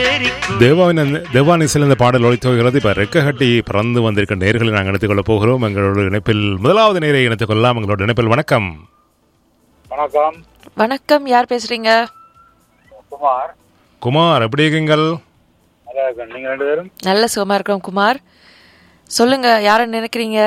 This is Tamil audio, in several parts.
தேவாவின் அந்த- தேவானிசில் இந்த பாடல் ஒழித்துகிறது இப்போ ரெக்க கட்டி பறந்து வந்திருக்க நேர்களை நாங்கள் இணைத்துக் கொள்ளப் போகிறோம் எங்களோட இணைப்பில் முதலாவது நேரை இணைத்துக் கொள்ளலாம் எங்களோட இணைப்பில் வணக்கம் வணக்கம் வணக்கம் யார் பேசுறீங்க குமார் குமார் எப்படி இருக்கீங்கள் நல்லா இருக்கேன் நீங்க ரெண்டு பேரும் நல்ல சுகமா இருக்கிறோம் குமார் சொல்லுங்க யார நினைக்கிறீங்க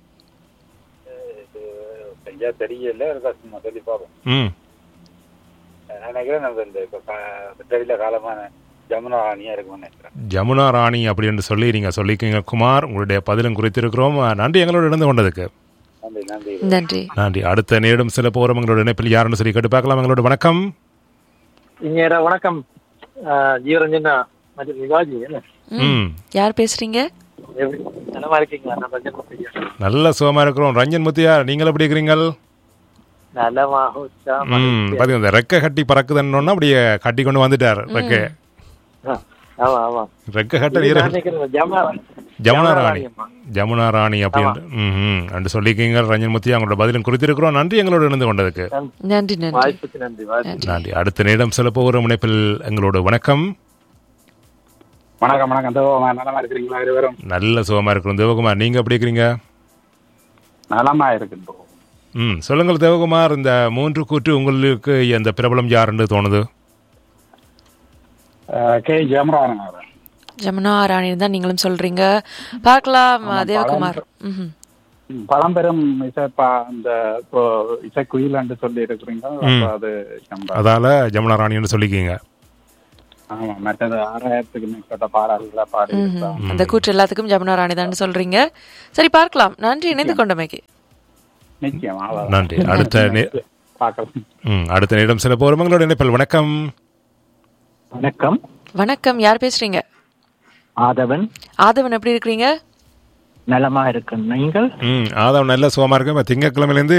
சரியா தெரியல இருக்கா சும்மா சொல்லி பார்ப்போம் ம் நான் நினைக்கிறேன் நம்ம இந்த இப்போ தெரியல காலமான ஜமுனா ராணியா இருக்கும்னு நினைக்கிறேன் ஜமுனா ராணி அப்படி என்று சொல்லி நீங்கள் சொல்லிக்கீங்க குமார் உங்களுடைய பதிலும் குறித்திருக்கிறோம் நன்றி எங்களோட இணைந்து கொண்டதுக்கு நன்றி நன்றி நன்றி நன்றி அடுத்த நேரம் சில போகிறோம் எங்களோட இணைப்பில் யாருன்னு சொல்லி கேட்டு பார்க்கலாம் எங்களோட வணக்கம் இங்க வணக்கம் ஆஹ் ஜீவரஞ்சனா மற்றும் சிவாஜி என்ன ம் யார் பேசுறீங்க எப்படி நலமா இருக்கீங்களா நான் ரஞ்சன் முத்தையா நல்ல சுகமா இருக்கிறோம் ரஞ்சன் முத்தியா நீங்கள் எப்படி இருக்கிறீங்கள் நலமா உற்சாகமா ம் பாத்தீங்க இந்த ரெக்க கட்டி பறக்குதுன்னு அப்படியே கட்டி கொண்டு வந்துட்டார் ரெக்க ஆ, ஆமா ஆமா ரெக்க கட்ட இது நீர நான் நினைக்கிறேன் ஜமுனா ஜமுனா ராணி ராணி அம்மா. ஜமுனா ராணி அப்படின்னு ம் அண்டு சொல்லிக்கீங்க ரஞ்சன் முத்தியா அவங்களோட பதிலும் குறித்திருக்கிறோம் நன்றி எங்களோட இணைந்து கொண்டதுக்கு நன்றி நன்றி வாய்ப்புக்கு நன்றி வாய்ப்பு நன்றி அடுத்த நேரம் சில போகிற முனைப்பில் எங்களோட வணக்கம் வணக்கம் வணக்கம் தேவமா நலமா இருக்கிறீங்களா இருவரும் நல்ல சுகமா இருக்கிறோம் தேவகுமார் நீங்க எப்படி இருக்கிறீங்க நலமா இருக்கின்றோம் ம் சொல்லுங்கள் தேவகுமார் இந்த மூன்று கூற்று உங்களுக்கு அந்த பிரபலம் யாருன்னு தோணுது கே ஜமுனா ராணி ஜமுனா ராணி தான் நீங்களும் சொல்றீங்க பார்க்கலாம் தேவகுமார் ம்ஹும். பழம்பெரும் இசை பா இந்த இப்போ இசை குயிலன்னு சொல்லி இருக்கிறீங்க அப்ப அது நம்ம அதால ஜமுனா ராணின்னு சொல்லிக்கீங்க ஆமா மற்றது ஆறாயிரத்துக்கு மேற்பட்ட பாடல்களை பாடி ம்ஹும். அந்த கூற்று எல்லாத்துக்கும் ஜமுனா ராணி தான் சொல்றீங்க சரி பார்க்கலாம் நன்றி இணைந்து கொண்டமைக்கு நிச்சயம் அவ்வளவுதான். நன்றி அடுத்த நே- பார்க்கலாம் ம் அடுத்த நேரம் சில போகிறோம் எங்களோட இணைப்பில் வணக்கம் வணக்கம் வணக்கம் யார் பேசுறீங்க ஆதவன் ஆதவன் எப்படி இருக்கிறீங்க நலமா இருக்கு நீங்கள் ம் ஆதவன் நல்ல சுகமா இருக்கு திங்கக்கிழமையிலேருந்து